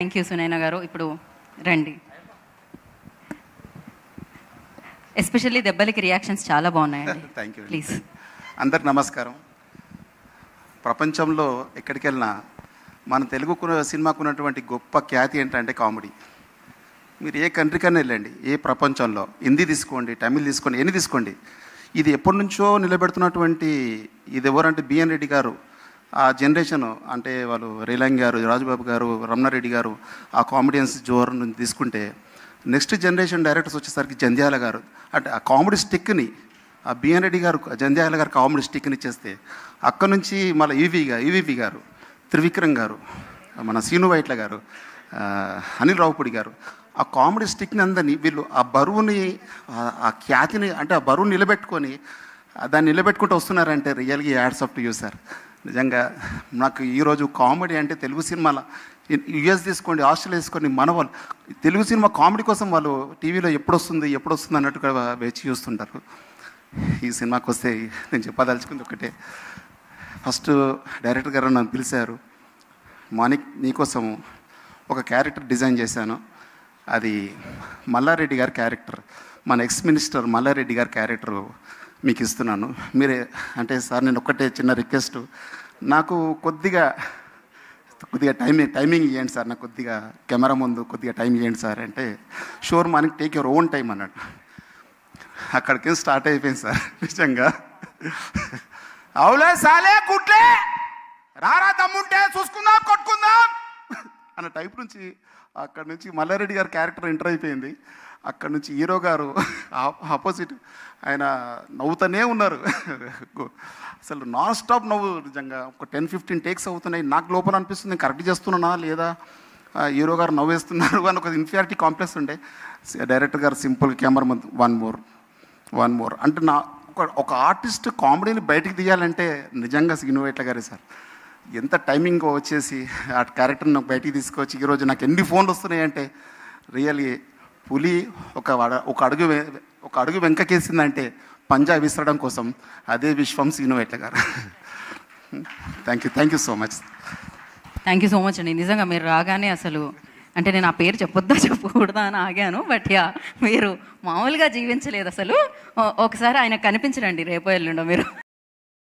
thank you Sunaina గారు ఇప్పుడు రండి ఎస్పెషల్లీ దెబ్బలకి రియాక్షన్స్ చాలా బాగున్నాయండి థ్యాంక్ యూ ప్లీజ్ అందరికి నమస్కారం ప్రపంచంలో ఎక్కడికి వెళ్ళినా మన తెలుగు కు- సినిమాకు ఉన్నటువంటి గొప్ప ఖ్యాతి ఏంటంటే కామెడీ మీరు ఏ కంట్రీకైనా వెళ్ళండి ఏ ప్రపంచంలో హిందీ తీసుకోండి తమిళ్ తీసుకోండి ఎన్ని తీసుకోండి ఇది ఎప్పటి నుంచో నిలబెడుతున్నటువంటి ఇది ఎవరంటే బిఎన్ రెడ్డి గారు ఆ జనరేషన్ అంటే వాళ్ళు రేలంగ్ గారు రాజుబాబు గారు రమణారెడ్డి గారు ఆ కామెడియన్స్ జోర్ నుంచి తీసుకుంటే నెక్స్ట్ జనరేషన్ డైరెక్టర్స్ వచ్చేసరికి జంధ్యాల గారు అంటే ఆ కామెడీ స్టిక్ని ఆ బిఎన్ రెడ్డి గారు జంధ్యాల గారు కామెడీ స్టిక్ని ఇచ్చేస్తే అక్కడ నుంచి మళ్ళీ ఈవీగా ఈవీపీ గారు త్రివిక్రమ్ గారు మన సీను వైట్ల గారు ఆ, అనిల్ రావుపూడి గారు ఆ కామెడీ స్టిక్ని అందని వీళ్ళు ఆ బరువుని ఆ- ఆ ఖ్యాతిని అంటే ఆ బరువుని నిలబెట్టుకొని ఆ దాన్ని నిలబెట్టుకుంటూ వస్తున్నారంటే రియల్గా hats off to you sir నిజంగా నాకు ఈరోజు కామెడీ అంటే తెలుగు సినిమాల యుఎస్ తీసుకోండి ఆస్ట్రేలియా తీసుకోండి మన వాళ్ళు తెలుగు సినిమా కామెడీ కోసం వాళ్ళు టీవీలో ఎప్పుడు వస్తుంది ఎప్పుడు వస్తుంది అన్నట్టుగా వేచి చూస్తుంటారు ఈ సినిమాకి వస్తే నేను చెప్పదలుచుకుంది ఒకటే ఫస్ట్ డైరెక్టర్ గారు నన్ను పిలిచారు మానిక్ నీకోసం ఒక క్యారెక్టర్ డిజైన్ చేశాను అది మల్లారెడ్డి గారి క్యారెక్టర్ మన ఎక్స్ మినిస్టర్ మల్లారెడ్డి గారి క్యారెక్టర్ మీకు ఇస్తున్నాను మీరే అంటే సార్ నేను ఒక్కటే చిన్న రిక్వెస్ట్ నాకు కొద్దిగా కొద్దిగా టైమింగ్ టైమింగ్ ఇవ్వండి సార్ నాకు కొద్దిగా కెమెరా ముందు కొద్దిగా టైం ఇవ్వండి సార్ అంటే షూర్ మనకి టేక్ యువర్ ఓన్ టైం అన్నాడు అక్కడికి స్టార్ట్ అయిపోయింది సార్ నిజంగా అవులే సాలే కుట్లే రారా తమ్ముంటే చూసుకుందాం కొట్టుకుందాం అన్న టైప్ నుంచి అక్కడ నుంచి మల్లారెడ్డి గారి క్యారెక్టర్ ఎంటర్ అయిపోయింది అక్కడ నుంచి హీరో గారు ఆపోజిట్ ఆయన నవ్వుతూనే ఉన్నారు అసలు నాన్ స్టాప్ నవ్వు నిజంగా ఒక టెన్ ఫిఫ్టీన్ టేక్స్ అవుతున్నాయి నాకు లోపల అనిపిస్తుంది నేను కరెక్ట్ చేస్తున్నానా లేదా ఆ, హీరో గారు నవ్వేస్తున్నారు అని ఒక ఇన్ఫియారిటీ కాంప్లెక్స్ ఉండే డైరెక్టర్ గారు సింపుల్ కెమెరా ముందు వన్ మోర్ వన్ మోర్ అంటే నా ఒక ఒక ఆర్టిస్ట్ కామెడీని బయటికి తీయాలంటే నిజంగా సినిమా గారే సార్ ఎంత టైమింగ్ వచ్చేసి ఆ క్యారెక్టర్ని నాకు బయటికి తీసుకొచ్చి ఈరోజు నాకు ఎన్ని ఫోన్లు వస్తున్నాయంటే రియల్లీ పులి ఒక వడ- ఒక అడుగు వె- ఒక అడుగు వెంకకేసిందంటే పంజా విసరడం కోసం అదే విశ్వం సినిమా గారు thank you thank you so much thank you so much అండి నిజంగా మీరు రాగానే అసలు అంటే నేను ఆ పేరు చెప్పొద్దా చెప్పకూడదా అని ఆగాను బట్ యా మీరు మామూలుగా జీవించలేదు అసలు ఓ- ఒకసారి ఆయన కనిపించరండి రేపో ఎల్లుండో మీరు